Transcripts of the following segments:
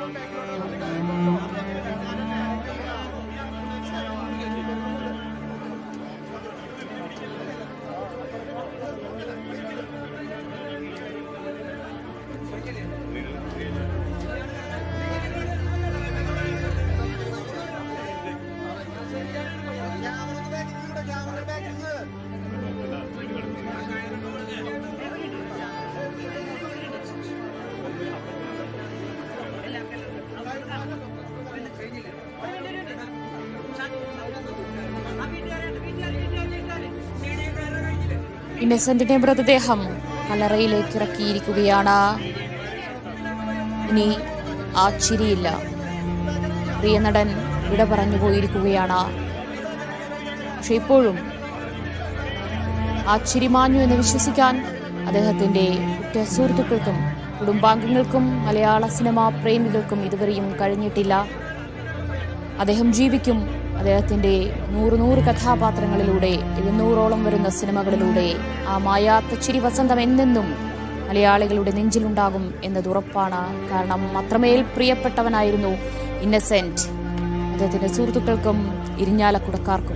ഇന്നസെന്റിന്റെ മൃതദേഹം കല്ലറയിലേക്ക് ഇറക്കിയിരിക്കുകയാണ് ഇനി ആ ചിരിയില്ല പ്രിയ നടൻ വിട പറഞ്ഞു പോയിരിക്കുകയാണ് പക്ഷെ ഇപ്പോഴും ആ ചിരി മാഞ്ഞു എന്ന് വിശ്വസിക്കാൻ അദ്ദേഹത്തിന്റെ ഉറ്റ സുഹൃത്തുക്കൾക്കും കുടുംബാംഗങ്ങൾക്കും മലയാള സിനിമാ പ്രേമികൾക്കും ഇതുവരെയും കഴിഞ്ഞിട്ടില്ല അദ്ദേഹം ജീവിക്കും അദ്ദേഹത്തിന്റെ നൂറ് നൂറ് കഥാപാത്രങ്ങളിലൂടെ എഴുന്നൂറോളം വരുന്ന സിനിമകളിലൂടെ ആ മായാത്ത ചിരി വസന്തം എന്നെന്നും മലയാളികളുടെ നെഞ്ചിലുണ്ടാകും എന്നത് ഉറപ്പാണ് കാരണം അത്രമേൽ പ്രിയപ്പെട്ടവനായിരുന്നു ഇന്നസെന്റ് അദ്ദേഹത്തിന്റെ സുഹൃത്തുക്കൾക്കും ഇരിഞ്ഞാലക്കുടക്കാർക്കും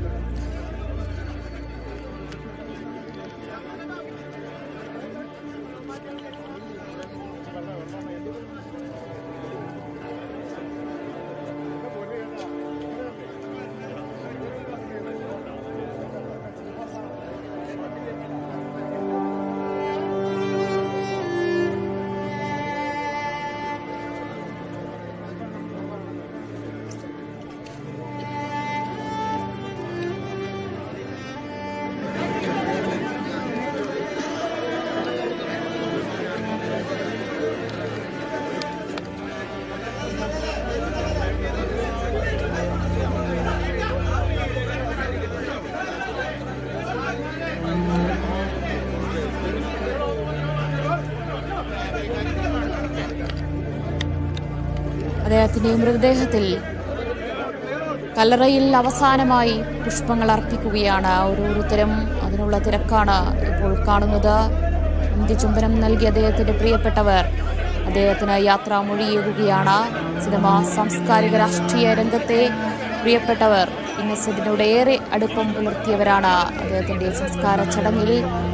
അദ്ദേഹത്തിന്റെ മൃതദേഹത്തിൽ കല്ലറയിൽ അവസാനമായി പുഷ്പങ്ങൾ അർപ്പിക്കുകയാണ് ഓരോരുത്തരും അതിനുള്ള തിരക്കാണ് ഇപ്പോൾ കാണുന്നത് അന്ത്യചുംബനം നൽകി അദ്ദേഹത്തിന്റെ പ്രിയപ്പെട്ടവർ അദ്ദേഹത്തിന് യാത്രാമൊഴിയേകുകയാണ് സിനിമ സാംസ്കാരിക രാഷ്ട്രീയ രംഗത്തെ പ്രിയപ്പെട്ടവർ ഇന്നസെന്റിനോട് ഏറെ അടുപ്പം പുലർത്തിയവരാണ് അദ്ദേഹത്തിന്റെ സംസ്കാര ചടങ്ങിൽ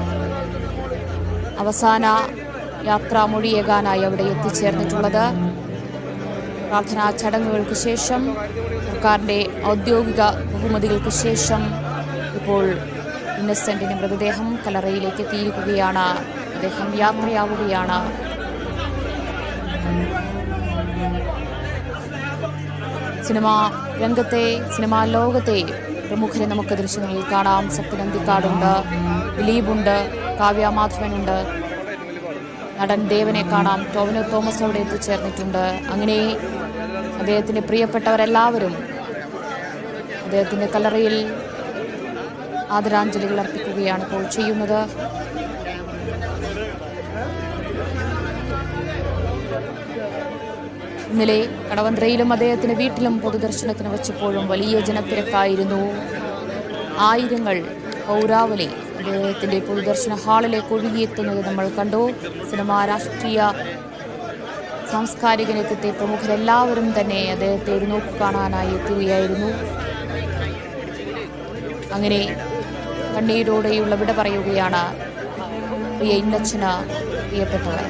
അവസാന യാത്രാമൊഴിയേകാനായി അവിടെ എത്തിച്ചേർന്നിട്ടുള്ളത് പ്രാർത്ഥനാ ചടങ്ങുകൾക്ക് ശേഷം സർക്കാരിന്റെ ഔദ്യോഗിക ബഹുമതികൾക്ക് ശേഷം ഇപ്പോൾ ഇന്നസെന്റിന്റെ മൃതദേഹം കലറയിലേക്ക് എത്തിയിരിക്കുകയാണ് അദ്ദേഹം യാത്രയാവുകയാണ് സിനിമാ രംഗത്തെ സിനിമാ ലോകത്തെ പ്രമുഖരെ നമുക്ക് ദൃശ്യങ്ങളിൽ കാണാം സത്യനന്ദിക്കാടുണ്ട് ദിലീപുണ്ട് കാവ്യ മാധവനുണ്ട് നടൻ ദേവനെ കാണാം ടോവിനോ തോമസ് അവിടെ എത്തിച്ചേർന്നിട്ടുണ്ട് അങ്ങനെ അദ്ദേഹത്തിന്റെ പ്രിയപ്പെട്ടവരെല്ലാവരും അദ്ദേഹത്തിന്റെ കല്ലറയിൽ ആദരാഞ്ജലികൾ അർപ്പിക്കുകയാണ് ഇപ്പോൾ ചെയ്യുന്നത് ഇന്നലെ കടവന്ത്രയിലും അദ്ദേഹത്തിന്റെ വീട്ടിലും പൊതുദർശനത്തിന് വെച്ചപ്പോഴും വലിയ ജനത്തിരക്കായിരുന്നു ആയിരങ്ങൾ പൗരാവലി അദ്ദേഹത്തിന്റെ പൊതുദർശന ഹാളിലേക്ക് ഒഴുകിയെത്തുന്നത് നമ്മൾ കണ്ടു സിനിമാ രാഷ്ട്രീയ സാംസ്കാരിക രംഗത്തെ പ്രമുഖരെല്ലാവരും തന്നെ അദ്ദേഹത്തെ ഒരു നോക്ക് കാണാനായി എത്തുകയായിരുന്നു അങ്ങനെ കണ്ണീരോടെയുള്ള വിട പറയുകയാണ് പ്രിയ ഇന്നച്ചന് പ്രിയപ്പെട്ടവർ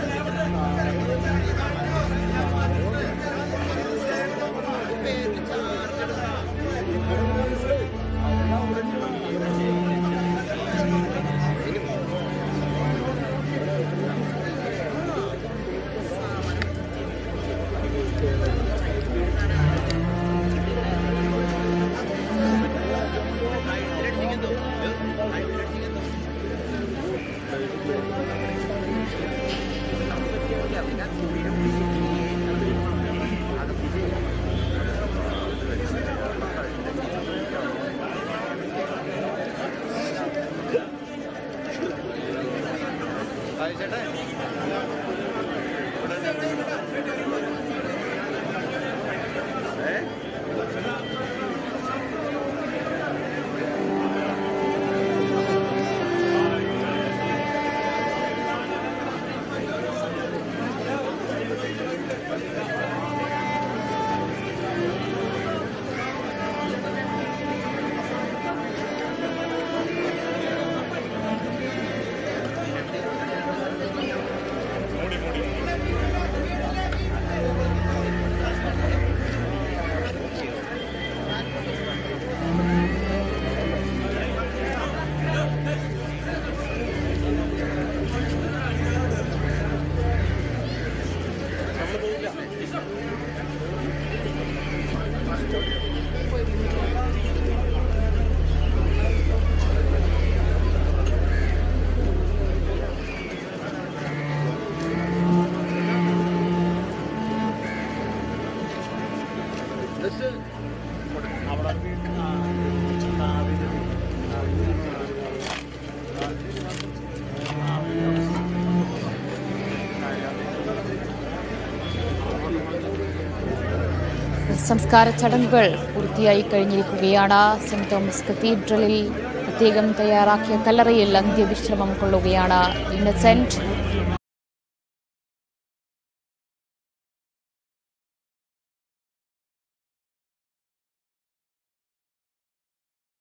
സംസ്കാര ചടങ്ങുകൾ പൂർത്തിയായി കഴിഞ്ഞിരിക്കുകയാണ് സെന്റ് തോമസ് കത്തീഡ്രലിൽ പ്രത്യേകം തയ്യാറാക്കിയ കല്ലറയിൽ അന്ത്യവിശ്രമം കൊള്ളുകയാണ് ഇന്നസെന്റ്